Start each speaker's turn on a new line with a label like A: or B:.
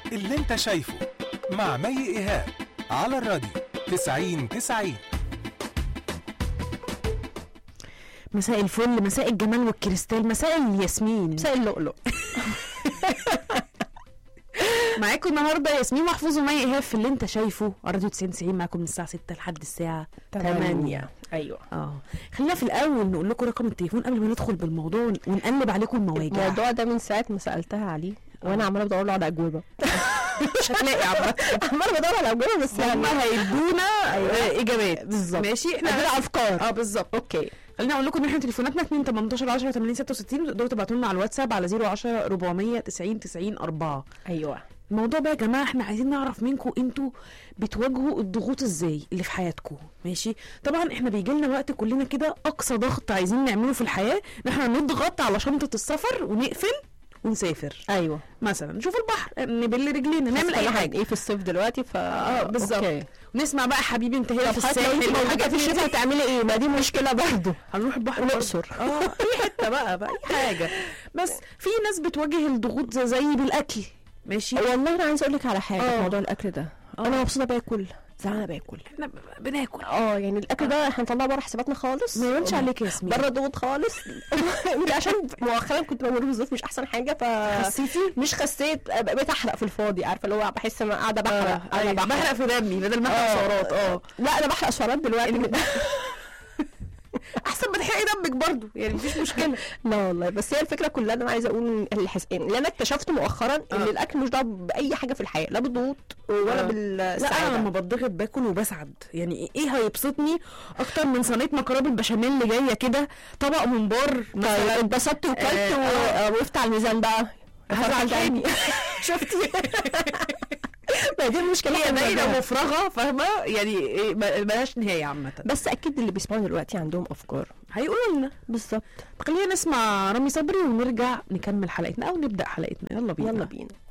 A: اللي انت شايفه مع مي ايهاب على الراديو 90 90
B: مساء الفل مساء الجمال والكريستال مساء الياسمين
C: مساء اللؤلؤ
B: معاكم النهارده ياسمين محفوظ ومي ايهاب في اللي انت شايفه على راديو 90 90 معاكم من الساعه 6 لحد الساعه 8
C: ايوه
B: اه خلينا في الاول نقول لكم رقم التليفون قبل ما ندخل بالموضوع ون- ونقلب عليكم المواجع
C: الموضوع ده من ساعه ما سالتها عليه وانا عماله بدور له على اجوبه
B: مش هتلاقي عامه
C: عماله بدور على اجوبه بس يعني
B: هم هيدونا آه، اجابات
C: بالظبط.
B: ماشي احنا
C: عندنا افكار
B: اه بالظبط
C: اوكي
B: خلينا اقول لكم ان احنا تليفوناتنا 2 18 10 80 66 تقدروا تبعتوا لنا على الواتساب على 010 400 90 90 4
C: ايوه
B: الموضوع بقى يا جماعه احنا عايزين نعرف منكم انتوا بتواجهوا الضغوط ازاي اللي في حياتكم ماشي طبعا احنا بيجي لنا وقت كلنا كده اقصى ضغط عايزين نعمله في الحياه ان احنا نضغط على شنطه السفر ونقفل ونسافر
C: ايوه
B: رجلينا نشوف البحر نبل رجلينا نعمل اي حاجه
C: ايه في الصيف دلوقتي ف
B: اه بالظبط
C: أوكي.
B: ونسمع بقى حبيبي انت هنا
C: طب
B: في
C: حتى لو انت
B: الساحل
C: موجوده
B: والحاجات
C: في الشتاء
B: دي.
C: هتعملي ايه ما دي مشكله برضه
B: هنروح البحر
C: الأقصر.
B: اه اي حته بقى بقى اي حاجه بس في ناس بتواجه الضغوط زي, زي بالاكل ماشي
C: والله انا عايزه اقول لك على حاجه
B: اه.
C: في موضوع الاكل ده
B: اه.
C: انا مبسوطه باكل زعلانه باكل
B: احنا ب- بناكل
C: اه يعني الاكل ده احنا نطلعه بره حساباتنا خالص
B: ما يبانش عليك يا ياسمين
C: بره ضغوط خالص عشان مؤخرا كنت بمر بظروف مش احسن حاجه ف
B: حسيتي
C: مش خسيت بقيت احرق في الفاضي عارفه اللي هو بحس ان انا قاعده بحرق
B: اه
C: انا
B: أيوة، بحرق في دمي بدل ما احرق سعرات اه
C: لا انا بحرق سعرات دلوقتي
B: احسن ما تحرقي دمك برضو يعني مفيش مشكله
C: لا والله بس هي الفكره كلها إن انا عايزه اقول إن الحس... إن اللي انا اكتشفته مؤخرا ان
B: اه.
C: الاكل مش دعوه باي حاجه في الحياه لا بالضغوط ولا
B: اه.
C: بالسعاده
B: لا انا لما بتضغط باكل وبسعد يعني ايه هيبسطني اكتر من صينيه مكرونه بالبشاميل اللي جايه كده طبق ممبار
C: طيب
B: مثلا
C: اتبسطت وكلت
B: اه.
C: و- وقفت على الميزان بقى
B: هزعل تاني
C: شفتي ما دي المشكله
B: هي
C: إحنا
B: دايره
C: بنعملها.
B: مفرغه فاهمه يعني إيه، ما- ملهاش نهايه عامه
C: بس اكيد اللي بيسمعوا دلوقتي عندهم افكار
B: هيقولوا لنا
C: بالظبط
B: خلينا نسمع رامي صبري ونرجع نكمل حلقتنا او نبدا حلقتنا يلا بينا
C: يلا بينا